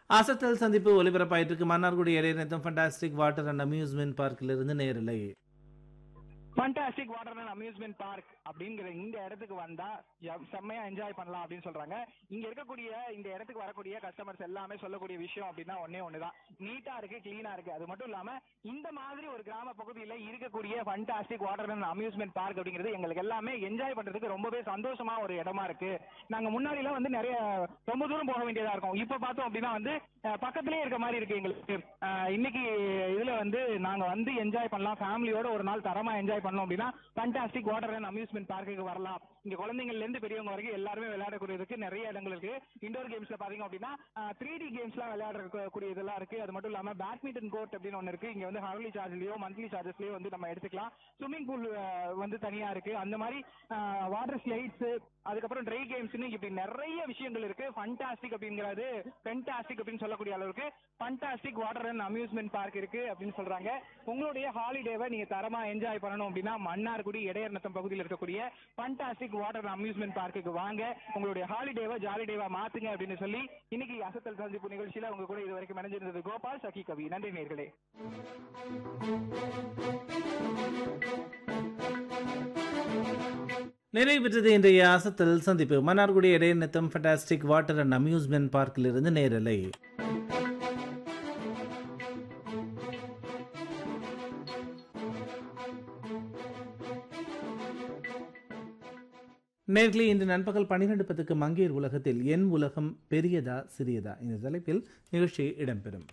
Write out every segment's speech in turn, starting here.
அசத்தல் சந்திப்பு ஒலிபரப்பாயிட்டு இருக்கு Mannargudi Idainatham fantastic water and amusement பார்க்கிலிருந்து நேரிலை fantastic water and amusement park அப்படிங்கிற இந்த இடத்துக்கு வந்தா ஜ- செம்மையா என்ஜாய் பண்ணலாம் அப்படின்னு சொல்றாங்க இங்க இருக்கக்கூடிய இந்த இடத்துக்கு வரக்கூடிய கஸ்டமர்ஸ் எல்லாமே சொல்லக்கூடிய விஷயம் அப்படின்னா ஒண்ணே ஒண்ணுதான் நீட்டா இருக்கு கிளீனா இருக்கு அது மட்டும் இல்லாம இந்த மாதிரி ஒரு கிராம பகுதியில இருக்கக்கூடிய fantastic water and amusement park அப்படிங்கிறது எங்களுக்கு எல்லாமே என்ஜாய் பண்றதுக்கு ரொம்பவே சந்தோஷமா ஒரு இடமா இருக்கு நாங்க முன்னாடி எல்லாம் வந்து நிறைய ரொம்ப தூரம் போக வேண்டியதா இருக்கும் இப்ப பார்த்தோம் அப்படின்னா வந்து அஹ், பக்கத்திலேயே இருக்க மாதிரி இருக்கு எங்களுக்கு அஹ், இன்னைக்கு இதுல வந்து நாங்க வந்து என்ஜாய் பண்ணலாம் ஃபேமிலியோட ஒரு நாள் தரமா என்ஜாய் பண்ணோம் அப்படின்னா ஃபண்டாஸ்டிக் வாட்டர் அண்ட் அம்யூஸ்மெண்ட் பார்க்குக்கு வரலாம் இங்க குழந்தைங்கள்ல இருந்து பெரியவங்க வரைக்கும் எல்லாருமே விளையாடக்கூடியதுக்கு நிறைய இடங்கள் இருக்கு இண்டோர் கேம்ஸ்ல பாத்தீங்க அப்படின்னா த்ரீ டி கேம்ஸ்லாம் விளையாடக்கூடிய இதெல்லாம் இருக்கு அது மட்டும் இல்லாம பேட்மிண்டன் கோர்ட் அப்படின்னு ஒன்று இருக்கு இங்க வந்து ஹவர்லி சார்ஜ்லயோ மந்த்லி சார்ஜஸ்லயோ வந்து நம்ம எடுத்துக்கலாம் ஸ்விம்மிங் பூல் வந்து தனியா இருக்கு அந்த மாதிரி வாட்டர் ஸ்லைட்ஸ் அதுக்கப்புறம் ட்ரை கேம்ஸ்னு இப்படி நிறைய விஷயங்கள் இருக்கு ஃபண்டாஸ்டிக் அப்படிங்கிறது ஃபென்டாஸ்டிக் அப்படின்னு சொல்லக்கூடிய அளவுக்கு fantastic water and amusement park இருக்கு அப்படின்னு சொல்றாங்க உங்களுடைய ஹாலிடேவை நீங்க தரமா என்ஜாய் பண்ணணும் அப்படின்னா மன்னார்குடி இடையர்நத்தம் பகுதியில் இருக்கக்கூடிய ஃபண்டாஸ்டிக் வாட்டர் அண்ட் அம்யூஸ்மெண்ட் பார்க்குக்கு வாங்க உங்களுடைய ஹாலிடேவை ஜாலிடேவா மாத்துங்க அப்படின்னு சொல்லி இன்னைக்கு அசத்தல் சந்திப்பு நிகழ்ச்சியில உங்க கூட இது வரைக்கும் இணைஞ்சிருந்தது கோபால் சகி கவி நன்றி நேர்களே நிறைவு பெற்றது இன்றைய அசத்தல் சந்திப்பு Mannargudi Idainatham fantastic water and amusement பார்க்கிலிருந்து நேரலை நேர்களே இன்று நண்பகல் பன்னிரண்டு பத்துக்கு மங்கையர் உலகத்தில் என் உலகம் பெரியதா சிறியதா இந்த தலைப்பில் நிகழ்ச்சி இடம்பெறும்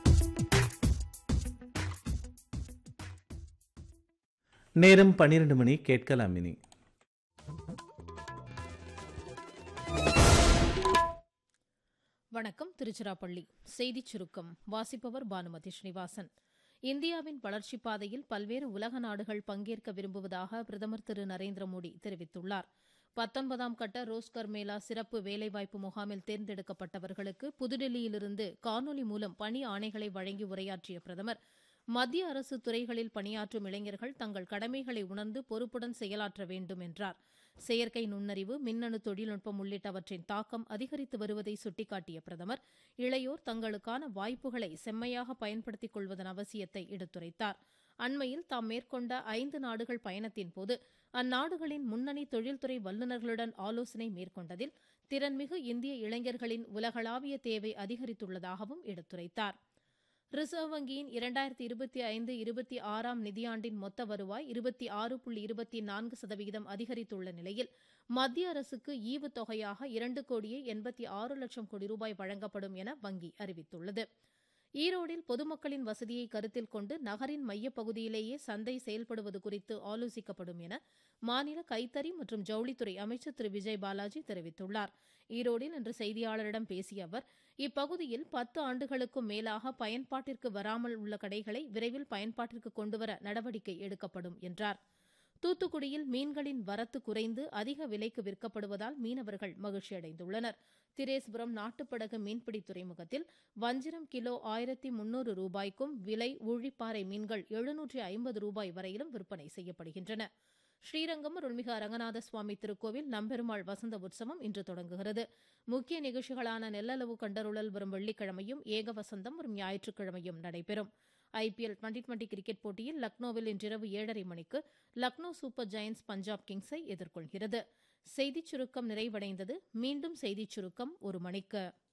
நேரம் பன்னிரண்டு மணி கேட்கலாம் இனி வணக்கம் திருச்சிராப்பள்ளி செய்திச் சுருக்கம் வாசிப்பவர் பானுமதி ஸ்ரீனிவாசன் இந்தியாவின் வளர்ச்சிப் பாதையில் பல்வேறு உலக நாடுகள் பங்கேற்க விரும்புவதாக பிரதமர் திரு நரேந்திர மோடி தெரிவித்துள்ளார் பத்தொன்பதாம் கட்ட ரோஸ்கர் மேளா சிறப்பு வேலைவாய்ப்பு முகாமில் தேர்ந்தெடுக்கப்பட்டவர்களுக்கு புதுடெல்லியிலிருந்து காணொலி மூலம் பணி ஆணைகளை வழங்கி உரையாற்றிய பிரதமர் மத்திய அரசு துறைகளில் பணியாற்றும் இளைஞர்கள் தங்கள் கடமைகளை உணர்ந்து பொறுப்புடன் செயலாற்ற வேண்டும் என்றார் செயற்கை நுண்ணறிவு மின்னணு தொழில்நுட்பம் உள்ளிட்டவற்றின் தாக்கம் அதிகரித்து வருவதை சுட்டிக்காட்டிய பிரதமர் இளையோர் தங்களுக்கான வாய்ப்புகளை செம்மையாக பயன்படுத்திக் கொள்வதன் அவசியத்தை எடுத்துரைத்தார் அண்மையில் தாம் மேற்கொண்ட ஐந்து நாடுகள் பயணத்தின் போது அந்நாடுகளின் முன்னணி தொழில்துறை வல்லுநர்களுடன் ஆலோசனை மேற்கொண்டதில் திறன்மிகு இந்திய இளைஞர்களின் உலகளாவிய தேவை அதிகரித்துள்ளதாகவும் எடுத்துரைத்தார் ரிசர்வ் வங்கியின் இரண்டாயிரத்தி இருபத்தி ஐந்து இருபத்தி ஆறாம் நிதியாண்டின் மொத்த வருவாய் இருபத்தி ஆறு புள்ளி இருபத்தி நான்கு சதவிகிதம் அதிகரித்துள்ள நிலையில் மத்திய அரசுக்கு ஈவுத் தொகையாக இரண்டு கோடியே எண்பத்தி ஆறு லட்சம் கோடி ரூபாய் வழங்கப்படும் என வங்கி அறிவித்துள்ளது ஈரோடில் பொதுமக்களின் வசதியை கருத்தில் கொண்டு நகரின் மையப்பகுதியிலேயே சந்தை செயல்படுவது குறித்து ஆலோசிக்கப்படும் என மாநில கைத்தறி மற்றும் ஜவுளித்துறை அமைச்சர் திரு விஜய் பாலாஜி தெரிவித்துள்ளார் ஈரோடில் இன்று செய்தியாளரிடம் பேசிய அவர் இப்பகுதியில் பத்து ஆண்டுகளுக்கும் மேலாக பயன்பாட்டிற்கு வராமல் உள்ள கடைகளை விரைவில் பயன்பாட்டிற்கு கொண்டுவர நடவடிக்கை எடுக்கப்படும் என்றார் தூத்துக்குடியில் மீன்களின் வரத்து குறைந்து அதிக விலைக்கு விற்கப்படுவதால் மீனவர்கள் மகிழ்ச்சியடைந்துள்ளனர் திரேஸ்புரம் நாட்டுப்படகு மீன்பிடி துறைமுகத்தில் வஞ்சிரம் கிலோ ஆயிரத்தி முன்னூறு ரூபாய்க்கும் விலை ஊழிப்பாறை மீன்கள் எழுநூற்றி ஐம்பது ரூபாய் வரையிலும் விற்பனை செய்யப்படுகின்றன ஸ்ரீரங்கம் அருள்மிகு அரங்கநாத சுவாமி திருக்கோவில் நம்பெருமாள் வசந்த உற்சவம் இன்று தொடங்குகிறது முக்கிய நிகழ்ச்சிகளான நெல்லளவு கண்டருளல் வரும் வெள்ளிக்கிழமையும் ஏக வசந்தம் வரும் ஞாயிற்றுக்கிழமையும் நடைபெறும் ஐபிஎல் டுவெண்டி டுவெண்டி கிரிக்கெட் போட்டியில் லக்னோவில் இன்றிரவு ஏழரை மணிக்கு லக்னோ சூப்பர் ஜெயண்ட்ஸ் பஞ்சாப் கிங்ஸை எதிர்கொள்கிறது செய்திச் சுருக்கம் நிறைவடைந்தது மீண்டும் செய்திச் சுருக்கம் ஒரு மணிக்கு